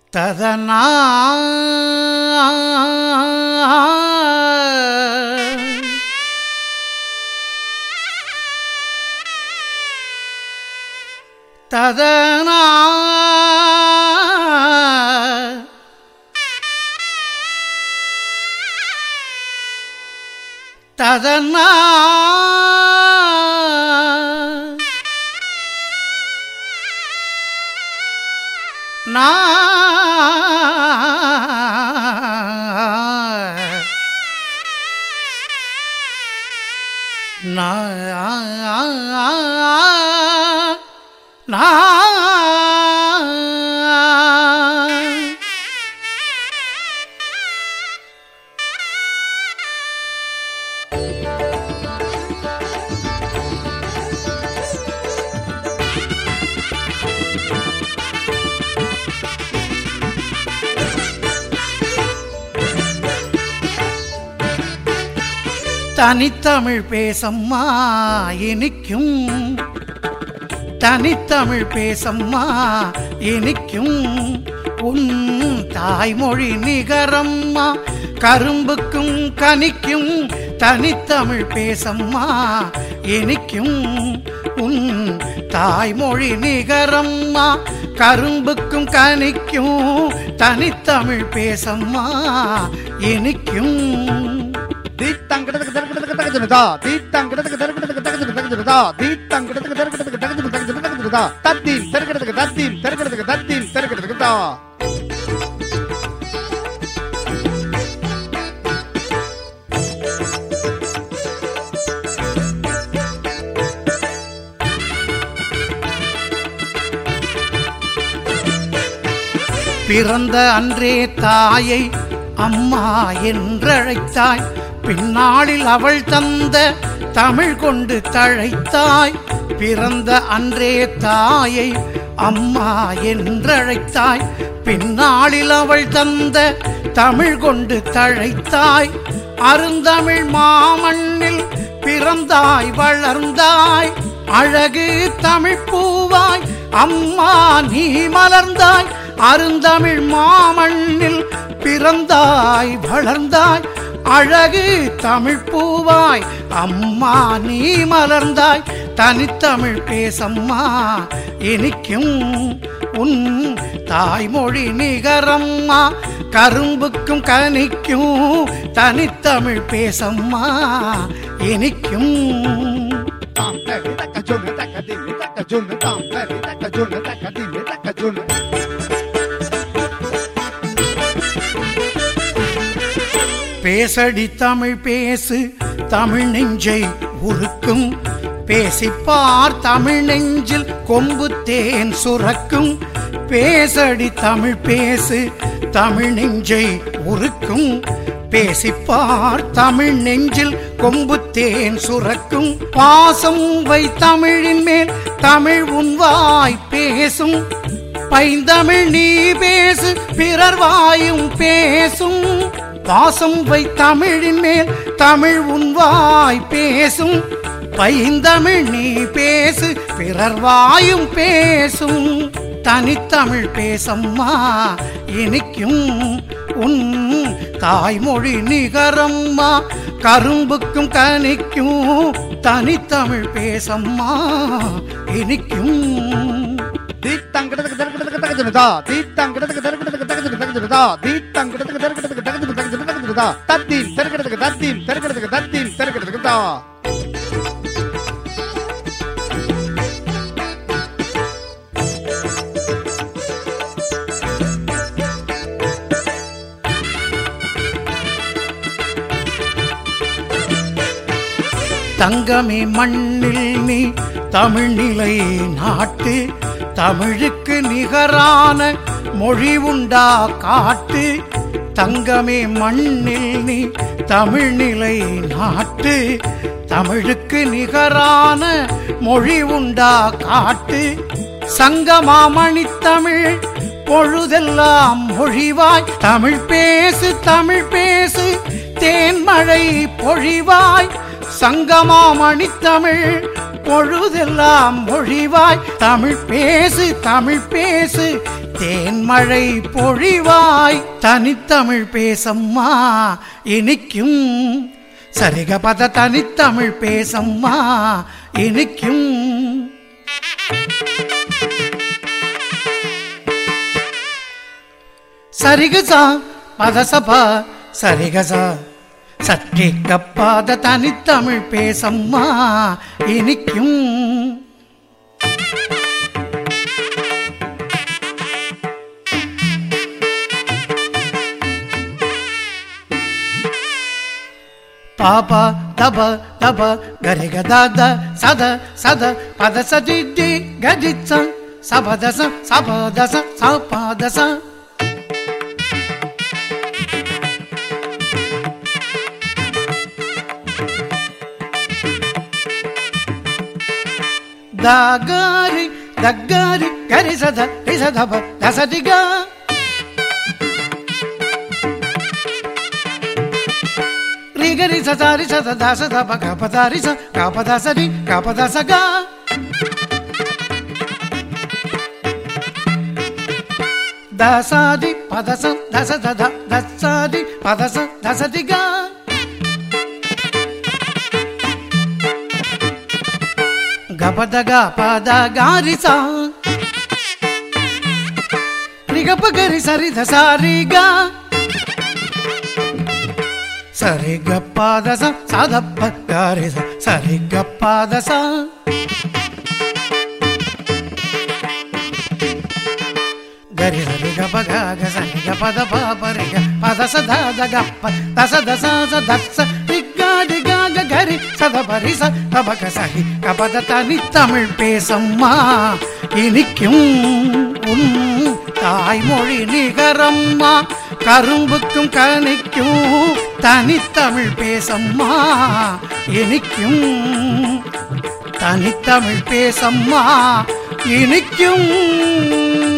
ததனா ததனா ததனா நான் நான் தனித்தமிழ் பேசம்மா இனிக்கும் தனித்தமிழ் பேசம்மா இனிக்கும் உன் தாய்மொழி நிகரம்மா கரும்புக்கும் கனிக்கும் தனித்தமிழ் பேசம்மா இனிக்கும் உன் தாய்மொழி நிகரம்மா கரும்புக்கும் கனிக்கும் தனித்தமிழ் பேசம்மா இனிக்கும் தீத்தங்கிடத்துக்கு தரக்கிடத்துக்கு தகஜனதா தீத்தங்கிடத்துக்கு தரக்கிடத்துக்கு தகஜன தகஜனதா தீத்தங்கிடத்துக்கு தரக்கிடத்துக்கு தகஜன தகஜன தகஜனதா தத்தீம் தரக்கிடத்துக்கு தத்தீம் தரக்கிடத்துக்கு தத்தீம் தரக்கிடத்துக்கு தா பிறந்த அன்றே தாயை அம்மா என்றழைத்தாய் பின்னாளில் அவள் தந்த தமிழ் கொண்டு தழைத்தாய் பிறந்த அன்றே தாயை அம்மா என்றழைத்தாய் பின்னாளில் அவள் தந்த தமிழ் கொண்டு தழைத்தாய் அருந்தமிழ் மாமண்ணில் பிறந்தாய் வளர்ந்தாய் அழகு தமிழ் பூவாய் அம்மா நீ மலர்ந்தாய் அருந்தமிழ் மாமண்ணில் பிறந்தாய் வளர்ந்தாய் அழகு தமிழ் பூவாய் அம்மா நீ மலர்ந்தாய் தனித்தமிழ் பேசம்மா இனிக்கும் உன் தாய்மொழி நிகரம்மா கரும்புக்கும் கனிக்கும் தனித்தமிழ் பேசம்மா இனிக்கும் தாம் தரி தக்கஜொன்னு தக்கதிம்மி தக்கஜொன்னு தாம் தரி தக்கஜொன்னு தக்கதிம்மி தக்கஜொன்னு பேசடி தமிழ் பேசு தமிழ் நெஞ்சை உருக்கும் பேசிப்பார் தமிழ் நெஞ்சில் கொம்பு தேன் சுரக்கும் பேசடி தமிழ் பேசு தமிழ் நெஞ்சை உருக்கும் பேசிப்பார் தமிழ் நெஞ்சில் கொம்பு தேன் சுரக்கும் பாசம் வை தமிழின் மேல் தமிழ் உன்வாய் பேசும் பைந்தமிழ் நீ பேசு பிறர் வாயும் பேசும் பாசம் வை தமிழின் மேல் தமிழ் உன்வாய் பேசும் பைந்தமிழ் நீ பேசு பிறர் வாயும் பேசும் தனித்தமிழ் பேசம்மா இனிக்கும் உன் தாய்மொழி நிகரம்மா கரும்புக்கும் கனிக்கும் தனித்தமிழ் பேசம்மா இனிக்கும் தீத்தங்கிடத்துக்கு தரக்கிடத்துக்கு தகஜனதா தீத்தங்கிடத்துக்கு தரக்கிடத்துக்கு தகஜன தகஜனதா தீத்தங்கிடத்துக்கு தரக்கிடத்துக்கு தகஜன தகஜன தகஜனதா தத்தீம் தரக்கிடத்துக்கு தத்தீம் தரக்கிடத்துக்கு தத்தீம் தரக்கிடத்துக்கு தா தங்கமே மண்ணில் நீ தமிழ் நிலை நாட்டு தமிழுக்கு நிகரான மொழி உண்டா காட்டு தங்கமே மண்ணில் நீ தமிழ் நிலை நாட்டு தமிழுக்கு நிகரான மொழி உண்டா காட்டு சங்கமாமணி தமிழ் பொழுதெல்லாம் மொழிவாய் தமிழ் பேசு தமிழ் பேசு தேன்மழை பொழிவாய் சங்கமாமணி தமிழ் பொழுதெல்லாம் மொழிவாய் தமிழ் பேசு தமிழ் பேசு தேன்மழை பொழிவாய் தனித்தமிழ் பேசம்மா இனிக்கும் சரிக பத தனித்தமிழ் பேசம்மா இனிக்கும் சரிகசா பதசபா சரிகசா சற்றே கப்பாத தனித்தமிழ் பேசம்மா இனிக்கும் பாபா தப தப கரிக தாத சத சத பத சதி கஜிச்ச சபதச சபதச சபாதச దాగారి దగ్గారి గరి సద రి సదబ దసదిగా రి గరి సదారి సద దాస దబ కపదారి స కపదాసరి కపదాసగా దసాది పదస దస దద దసాది పదస దసదిగా గపదగ పద గారిసా రిగప గరి సరి దసారిగా సరి గప్పదస సదప్ప గారిస సరి గప్పదస గరి సరి గప గగ సరి గపద పాపరి గ పద సద గప్ప దస దస స దస రిగ్గా దిగా గ గరి சத பரிச கபக சகி கபத தனி தமிழ் பேசம்மா இனிக்கும் உன் தாய்மொழி நிகரம்மா கரும்புக்கும் கனிக்கும் தனித்தமிழ் பேசம்மா இனிக்கும் தனித்தமிழ் பேசம்மா இனிக்கும்